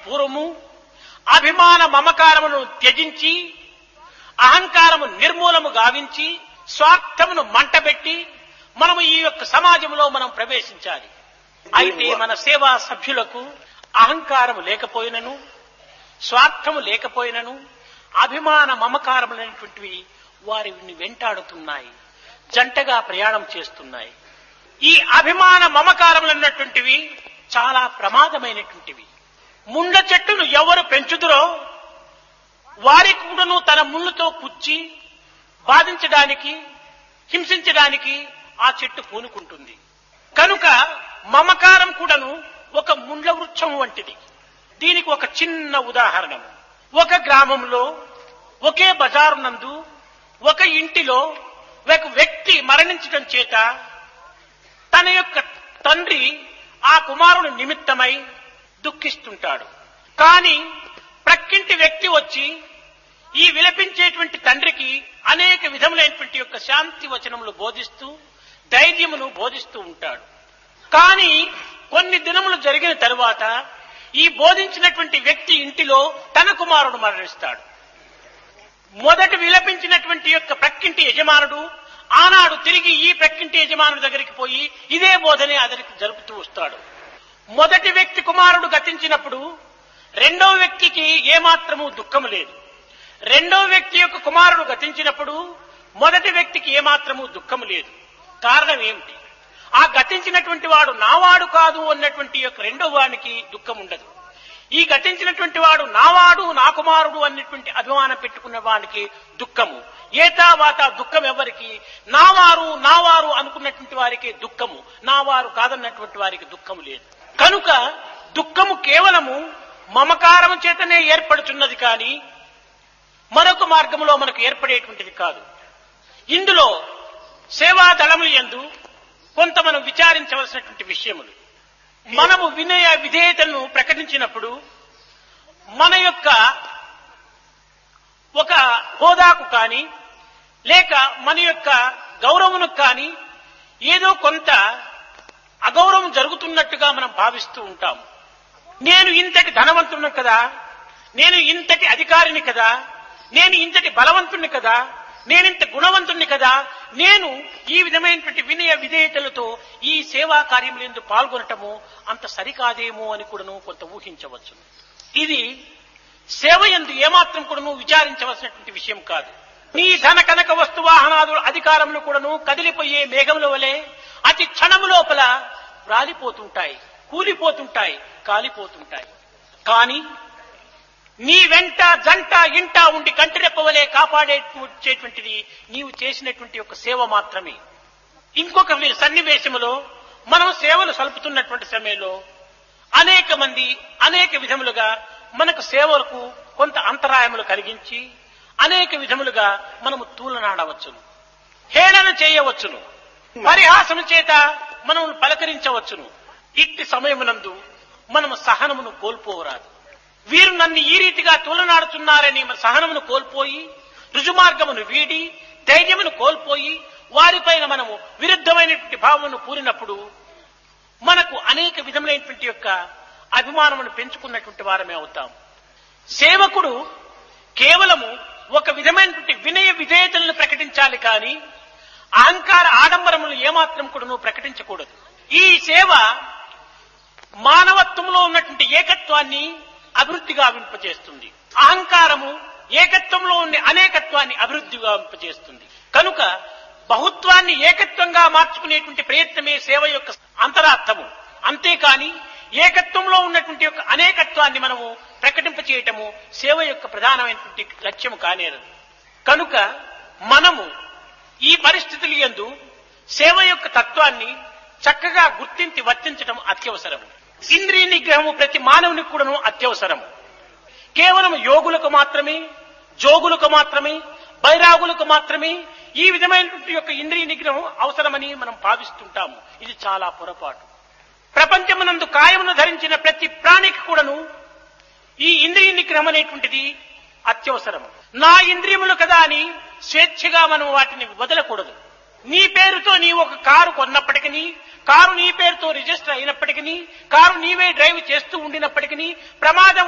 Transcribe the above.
పూర్వము అభిమాన మమకారమును త్యజించి అహంకారము నిర్మూలము గావించి స్వార్థమును మంటబెట్టి మనము ఈ యొక్క సమాజంలో మనం ప్రవేశించాలి అయితే మన సేవా సభ్యులకు అహంకారము లేకపోయినను స్వార్థము లేకపోయినను అభిమాన మమకారములైనటువంటివి వారిని వెంటాడుతున్నాయి జంటగా ప్రయాణం చేస్తున్నాయి ఈ అభిమాన మమకారములన్నటువంటివి చాలా ప్రమాదమైనటువంటివి ముండ్ల చెట్టును ఎవరు పెంచుదురో వారి కూడాను తన ముళ్ళుతో కుచ్చి బాధించడానికి హింసించడానికి ఆ చెట్టు పూనుకుంటుంది కనుక మమకారం కూడాను ఒక ముండ్ల వృక్షం వంటిది దీనికి ఒక చిన్న ఉదాహరణ ఒక గ్రామంలో ఒకే బజారు నందు ఒక ఇంటిలో ఒక వ్యక్తి మరణించడం చేత తన యొక్క తండ్రి ఆ కుమారుని నిమిత్తమై దుఃఖిస్తుంటాడు కానీ ప్రక్కింటి వ్యక్తి వచ్చి ఈ విలపించేటువంటి తండ్రికి అనేక విధములైనటువంటి యొక్క శాంతి వచనములు బోధిస్తూ ధైర్యమును బోధిస్తూ ఉంటాడు కానీ కొన్ని దినములు జరిగిన తరువాత ఈ బోధించినటువంటి వ్యక్తి ఇంటిలో తన కుమారుడు మరణిస్తాడు మొదట విలపించినటువంటి యొక్క ప్రక్కింటి యజమానుడు ఆనాడు తిరిగి ఈ ప్రక్కింటి యజమానుడి దగ్గరికి పోయి ఇదే బోధనే అతనికి జరుపుతూ వస్తాడు మొదటి వ్యక్తి కుమారుడు గతించినప్పుడు రెండవ వ్యక్తికి ఏమాత్రము దుఃఖం లేదు రెండవ వ్యక్తి యొక్క కుమారుడు గతించినప్పుడు మొదటి వ్యక్తికి ఏమాత్రము దుఃఖం లేదు కారణం ఏమిటి ఆ గతించినటువంటి వాడు నావాడు కాదు అన్నటువంటి యొక్క రెండవ వానికి దుఃఖం ఉండదు ఈ గతించినటువంటి వాడు నావాడు నా కుమారుడు అన్నటువంటి అభిమానం పెట్టుకున్న వానికి దుఃఖము ఏతావాత దుఃఖం ఎవరికి నావారు నావారు అనుకున్నటువంటి వారికి దుఃఖము నావారు కాదన్నటువంటి వారికి దుఃఖము లేదు కనుక దుఃఖము కేవలము మమకారము చేతనే ఏర్పడుతున్నది కానీ మరొక మార్గంలో మనకు ఏర్పడేటువంటిది కాదు ఇందులో సేవా దళములు ఎందు కొంత మనం విచారించవలసినటువంటి విషయములు మనము వినయ విధేయతను ప్రకటించినప్పుడు మన యొక్క ఒక హోదాకు కానీ లేక మన యొక్క గౌరవమునకు కానీ ఏదో కొంత అగౌరవం జరుగుతున్నట్టుగా మనం భావిస్తూ ఉంటాం నేను ఇంతటి ధనవంతుడిని కదా నేను ఇంతటి అధికారిని కదా నేను ఇంతటి బలవంతుణ్ణి కదా నేనింత గుణవంతుణ్ణి కదా నేను ఈ విధమైనటువంటి వినయ విధేయతలతో ఈ సేవా కార్యములందు పాల్గొనటము అంత సరికాదేమో అని కూడాను కొంత ఊహించవచ్చు ఇది సేవ ఎందు ఏమాత్రం కూడాను విచారించవలసినటువంటి విషయం కాదు నీ ధన కనక వస్తు వాహనాదుల అధికారములు కూడాను కదిలిపోయే మేఘముల వలె అతి క్షణము లోపల రాలిపోతుంటాయి కూలిపోతుంటాయి కాలిపోతుంటాయి కానీ నీ వెంట జంట ఇంట ఉండి కంటిరెప్పవలే కాపాడేటువంటిది నీవు చేసినటువంటి ఒక సేవ మాత్రమే ఇంకొక వి- సన్నివేశములో మనం సేవలు సలుపుతున్నటువంటి సమయంలో అనేక మంది అనేక విధములుగా మనకు సేవలకు కొంత అంతరాయములు కలిగించి అనేక విధములుగా మనము తూలనాడవచ్చును హేళన చేయవచ్చును పరిహాసము చేత మనము పలకరించవచ్చును ఇట్టి సమయమునందు మనము సహనమును కోల్పోవరాదు వీరు నన్ను ఈ రీతిగా తూలనాడుతున్నారని మన సహనమును కోల్పోయి రుజుమార్గమును వీడి ధైర్యమును కోల్పోయి వారిపైన మనము విరుద్ధమైనటువంటి భావమును పూరినప్పుడు మనకు అనేక విధములైనటువంటి యొక్క అభిమానమును పెంచుకున్నటువంటి వారమే అవుతాం సేవకుడు కేవలము ఒక విధమైనటువంటి వినయ విధేయతలను ప్రకటించాలి కానీ అహంకార ఆడంబరములు ఏమాత్రం కూడాను ప్రకటించకూడదు ఈ సేవ మానవత్వంలో ఉన్నటువంటి ఏకత్వాన్ని అభివృద్ధిగా వింపచేస్తుంది అహంకారము ఏకత్వంలో ఉండే అనేకత్వాన్ని అభివృద్ధిగా వింపచేస్తుంది కనుక బహుత్వాన్ని ఏకత్వంగా మార్చుకునేటువంటి ప్రయత్నమే సేవ యొక్క అంతరార్థము అంతేకాని ఏకత్వంలో ఉన్నటువంటి యొక్క అనేకత్వాన్ని మనము ప్రకటింపచేయటము సేవ యొక్క ప్రధానమైనటువంటి లక్ష్యము కానేరదు కనుక మనము ఈ పరిస్థితులు యందు సేవ యొక్క తత్వాన్ని చక్కగా గుర్తించి వర్తించడం అత్యవసరము ఇంద్రియ నిగ్రహము ప్రతి మానవునికి కూడాను అత్యవసరము కేవలం యోగులకు మాత్రమే జోగులకు మాత్రమే బైరాగులకు మాత్రమే ఈ విధమైనటువంటి యొక్క ఇంద్రియ నిగ్రహం అవసరమని మనం భావిస్తుంటాము ఇది చాలా పొరపాటు ప్రపంచమునందు కాయమును ధరించిన ప్రతి ప్రాణికి కూడాను ఈ ఇంద్రియ నిగ్రహం అనేటువంటిది అత్యవసరం నా ఇంద్రియములు కదా అని స్వేచ్ఛగా మనం వాటిని వదలకూడదు నీ పేరుతో నీ ఒక కారు కొన్నప్పటికీ కారు నీ పేరుతో రిజిస్టర్ అయినప్పటికీ కారు నీవే డ్రైవ్ చేస్తూ ఉండినప్పటికీ ప్రమాదం